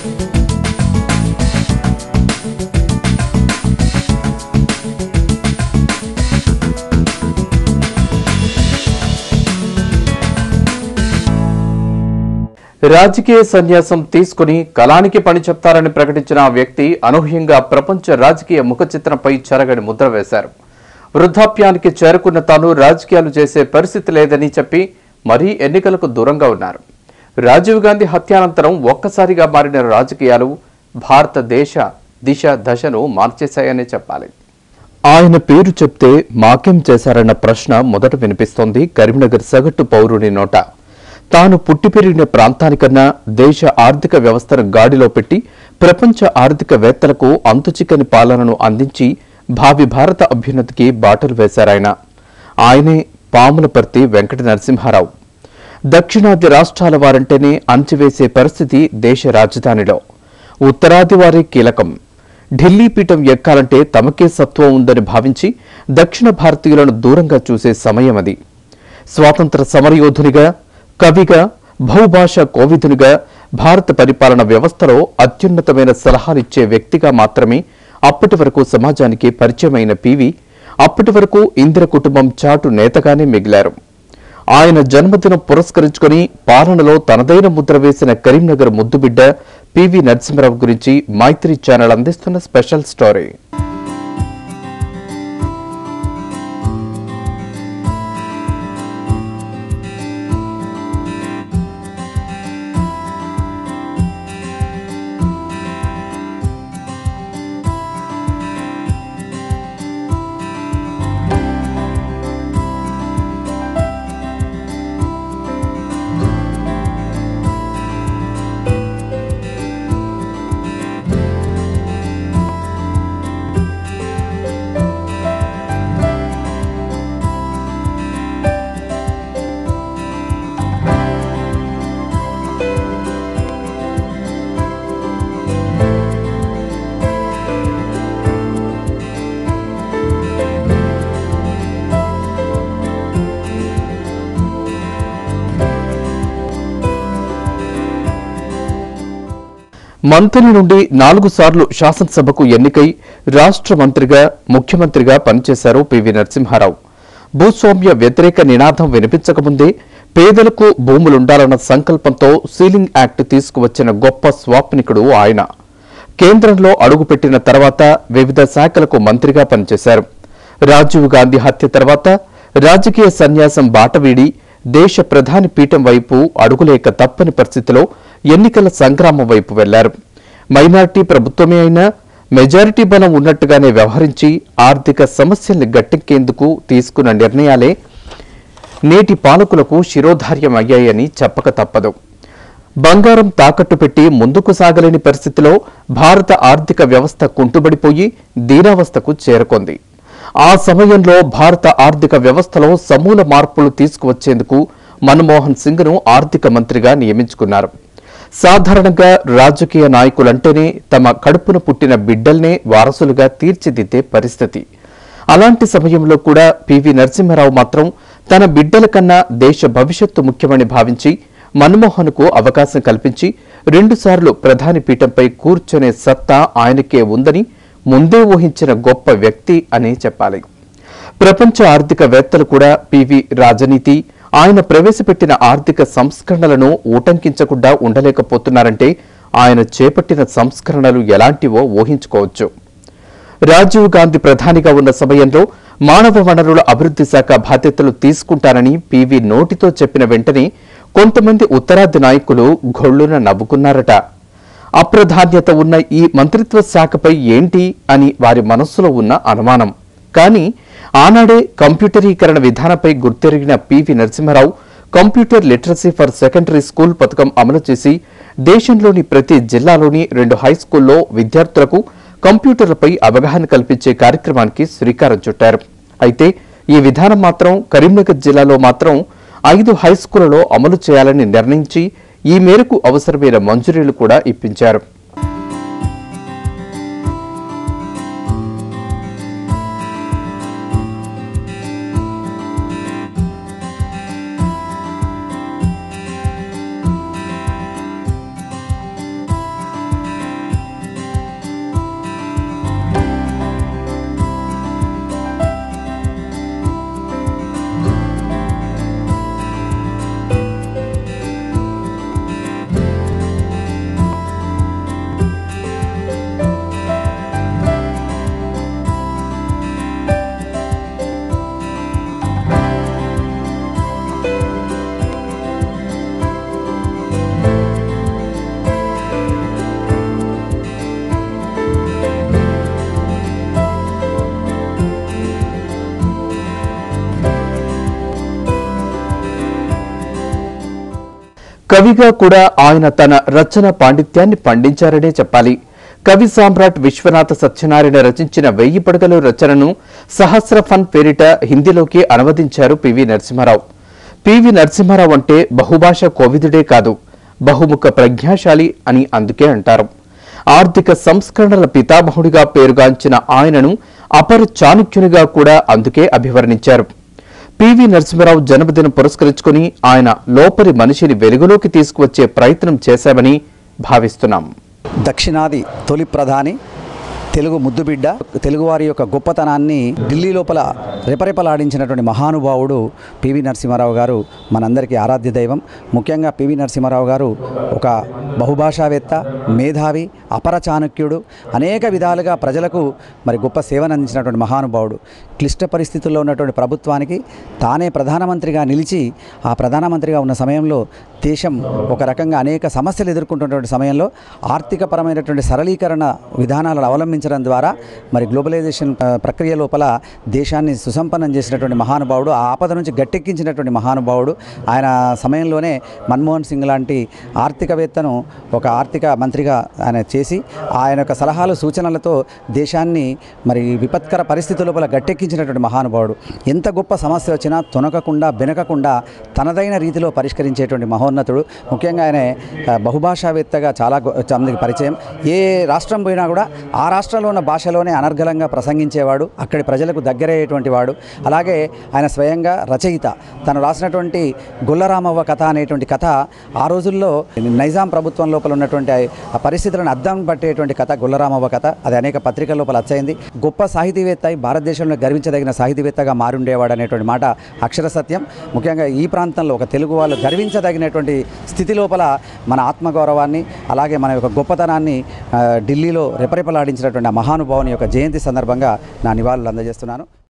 రాజకీయ సన్యాసం తీసుకుని కళానికి పని చెప్తారని ప్రకటించిన ఆ వ్యక్తి అనూహ్యంగా ప్రపంచ రాజకీయ ముఖ చిత్రంపై చెరగని ముద్ర వేశారు వృద్ధాప్యానికి చేరుకున్న తాను రాజకీయాలు చేసే పరిస్థితి లేదని చెప్పి మరీ ఎన్నికలకు దూరంగా ఉన్నారు రాజీవ్ గాంధీ హత్యానంతరం ఒక్కసారిగా మారిన రాజకీయాలు భారతదేశ దిశ దశను మార్చేశాయనే చెప్పాలి ఆయన పేరు చెప్తే మాకేం చేశారన్న ప్రశ్న మొదట వినిపిస్తోంది కరీంనగర్ సగటు పౌరుని నోట తాను పుట్టి పెరిగిన ప్రాంతానికన్నా దేశ ఆర్థిక వ్యవస్థను గాడిలో పెట్టి ప్రపంచ ఆర్థికవేత్తలకు అంతుచిక్కని పాలనను అందించి భావి భారత అభ్యున్నతికి బాటలు వేశారాయన ఆయనే పాములపర్తి వెంకట నరసింహారావు దక్షిణాది రాష్ట్రాల వారంటేనే అంచివేసే పరిస్థితి దేశ రాజధానిలో ఉత్తరాది వారే కీలకం ఢిల్లీ పీఠం ఎక్కాలంటే తమకే సత్వం ఉందని భావించి దక్షిణ భారతీయులను దూరంగా చూసే సమయం అది స్వాతంత్ర సమరయోధునిగా కవిగా బహుభాష కోవిదునిగా భారత పరిపాలన వ్యవస్థలో అత్యున్నతమైన సలహాలిచ్చే వ్యక్తిగా మాత్రమే అప్పటి వరకు సమాజానికి పరిచయమైన పివి అప్పటి వరకు ఇందిర కుటుంబం చాటు నేతగానే మిగిలారు ఆయన జన్మదినం పురస్కరించుకొని పాలనలో తనదైన ముద్ర వేసిన కరీంనగర్ ముద్దుబిడ్డ పివి నరసింహరావు గురించి మైత్రి ఛానల్ అందిస్తున్న స్పెషల్ స్టోరీ మంత్రి నుండి నాలుగు సార్లు శాసనసభకు ఎన్నికై రాష్ట్ర మంత్రిగా ముఖ్యమంత్రిగా పనిచేశారు పివి నరసింహారావు భూస్వామ్య వ్యతిరేక నినాదం వినిపించకముందే పేదలకు భూములుండాలన్న సంకల్పంతో సీలింగ్ యాక్ట్ తీసుకువచ్చిన గొప్ప స్వాప్నికుడు ఆయన కేంద్రంలో అడుగుపెట్టిన తర్వాత వివిధ శాఖలకు మంత్రిగా పనిచేశారు రాజీవ్ గాంధీ హత్య తర్వాత రాజకీయ సన్యాసం బాటవీడి దేశ ప్రధాని పీఠం వైపు అడుగులేక తప్పని పరిస్థితిలో ఎన్నికల సంగ్రామం వైపు వెళ్లారు మైనార్టీ ప్రభుత్వమే అయినా మెజారిటీ బలం ఉన్నట్టుగానే వ్యవహరించి ఆర్థిక సమస్యల్ని గట్టెక్కేందుకు తీసుకున్న నిర్ణయాలే నేటి పాలకులకు శిరోధార్యం అయ్యాయని చెప్పక తప్పదు బంగారం తాకట్టు పెట్టి ముందుకు సాగలేని పరిస్థితిలో భారత ఆర్థిక వ్యవస్థ కుంటుబడిపోయి దీనావస్థకు చేరుకుంది ఆ సమయంలో భారత ఆర్థిక వ్యవస్థలో సమూల మార్పులు తీసుకువచ్చేందుకు మన్మోహన్ సింగ్ను ఆర్థిక మంత్రిగా నియమించుకున్నారు సాధారణంగా రాజకీయ నాయకులంటేనే తమ కడుపున పుట్టిన బిడ్డల్నే వారసులుగా తీర్చిదిద్దే పరిస్థితి అలాంటి సమయంలో కూడా పివి నరసింహారావు మాత్రం తన బిడ్డల కన్నా దేశ భవిష్యత్తు ముఖ్యమని భావించి మన్మోహన్కు అవకాశం కల్పించి రెండుసార్లు ప్రధాని పీఠంపై కూర్చొనే సత్తా ఆయనకే ఉందని ముందే ఊహించిన గొప్ప వ్యక్తి అని చెప్పాలి ప్రపంచ ఆర్థికవేత్తలు కూడా పివి రాజనీతి ఆయన ప్రవేశపెట్టిన ఆర్థిక సంస్కరణలను ఊటంకించకుండా ఉండలేకపోతున్నారంటే ఆయన చేపట్టిన సంస్కరణలు ఎలాంటివో ఊహించుకోవచ్చు రాజీవ్ గాంధీ ప్రధానిగా ఉన్న సమయంలో మానవ వనరుల అభివృద్ధి శాఖ బాధ్యతలు తీసుకుంటానని పివి నోటితో చెప్పిన వెంటనే కొంతమంది ఉత్తరాది నాయకులు గొళ్ళున నవ్వుకున్నారట అప్రధాన్యత ఉన్న ఈ మంత్రిత్వ శాఖపై ఏంటి అని వారి మనస్సులో ఉన్న అనుమానం కానీ ఆనాడే కంప్యూటరీకరణ విధానంపై గుర్తెరిగిన PV Narasimharao computer literacy for secondary school పథకం అమలు చేసి దేశంలోని ప్రతి జిల్లాలోని రెండు హై స్కూల్లో విద్యార్థులకు కంప్యూటర్లపై అవగాహన కల్పించే కార్యక్రమానికి శ్రీకారం చుట్టారు అయితే ఈ విధానం మాత్రం కరీంనగర్ జిల్లాలో మాత్రం ఐదు హై స్కూళ్లలో అమలు చేయాలని నిర్ణయించి ఈ మేరకు అవసరమైన మంజూరీలు కూడా ఇప్పించారు కవిగా కూడా ఆయన తన రచన పాండిత్యాన్ని పండించారనే చెప్పాలి కవి సామ్రాట్ విశ్వనాథ సత్యనారాయణ రచించిన వెయ్యి పడగలు రచనను సహస్ర ఫన్ పేరిట హిందీలోకి అనువదించారు పివి నరసింహారావు పివి నరసింహారావు అంటే బహుభాష కోవిదుడే కాదు బహుముఖ ప్రజ్ఞాశాలి అని అందుకే అంటారు ఆర్థిక సంస్కరణల పితామహుడిగా పేరుగాంచిన ఆయనను అపర చాణక్యునిగా కూడా అందుకే అభివర్ణించారు పివి నరసింహారావు జన్మదినం పురస్కరించుకుని ఆయన లోపలి మనిషిని వెలుగులోకి తీసుకువచ్చే ప్రయత్నం చేశామని భావిస్తున్నాం దక్షిణాది తొలి ప్రధాని తెలుగు ముద్దుబిడ్డ తెలుగువారి యొక్క గొప్పతనాన్ని ఢిల్లీ లోపల రెపరెపలాడించినటువంటి మహానుభావుడు పివి నరసింహారావు గారు మనందరికీ ఆరాధ్య దైవం ముఖ్యంగా పివి నరసింహారావు గారు ఒక బహుభాషావేత్త మేధావి అపర చాణక్యుడు అనేక విధాలుగా ప్రజలకు మరి గొప్ప సేవను అందించినటువంటి మహానుభావుడు క్లిష్ట పరిస్థితుల్లో ఉన్నటువంటి ప్రభుత్వానికి తానే ప్రధానమంత్రిగా నిలిచి ఆ ప్రధానమంత్రిగా ఉన్న సమయంలో దేశం ఒక రకంగా అనేక సమస్యలు ఎదుర్కొంటున్నటువంటి సమయంలో ఆర్థికపరమైనటువంటి సరళీకరణ విధానాలను అవలంబించడం ద్వారా మరి గ్లోబలైజేషన్ ఆ, ప్రక్రియ లోపల దేశాన్ని సుసంపన్నం చేసినటువంటి మహానుభావుడు ఆ ఆపద నుంచి గట్టెక్కించినటువంటి మహానుభావుడు ఆయన సమయంలోనే మన్మోహన్ సింగ్ లాంటి ఆర్థికవేత్తను ఒక ఆర్థిక మంత్రిగా ఆయన చేసి ఆయన యొక్క సలహాలు సూచనలతో దేశాన్ని మరి విపత్కర పరిస్థితుల లోపల గట్టెక్కించినటువంటి మహానుభావుడు ఎంత గొప్ప సమస్య వచ్చినా తొనకకుండా బెనకకుండా తనదైన రీతిలో పరిష్కరించేటువంటి మహోన్నతుడు ముఖ్యంగా ఆయన ఆ, బహుభాషావేత్తగా చాలా గొ- మందికి పరిచయం ఏ రాష్ట్రం పోయినా కూడా ఆ రాష్ట్రంలో ఉన్న భాషలోనే అనర్గళంగా ప్రసంగించేవాడు అక్కడి ప్రజలకు దగ్గరయ్యేటువంటి వాడు అలాగే ఆయన స్వయంగా రచయిత తను రాసినటువంటి గొల్లరామవ్వ కథ అనేటువంటి కథ ఆ రోజుల్లో నైజాం ప్రభుత్వం లోపల ఉన్నటువంటి ఆ పరిస్థితులను అద్దం పట్టేటువంటి కథ గొల్లరామవ్వ కథ అది అనేక పత్రికల లోపల వచ్చైంది గొప్ప సాహితీవేత్త అయి భారతదేశంలో గర్వించదగిన సాహితీవేత్తగా మారుండేవాడు అనేటువంటి మాట అక్షర సత్యం ముఖ్యంగా ఈ ప్రాంతంలో ఒక తెలుగు వాళ్ళు గర్వించదగినటువంటి స్థితి లోపల మన ఆత్మగౌరవాన్ని అలాగే మన యొక్క గొప్పతనాన్ని ఆ, ఢిల్లీలో రెపరెపలాడించినటువంటి ఆ మహానుభావుని యొక్క జయంతి సందర్భంగా నా నివాళులు అందజేస్తున్నాను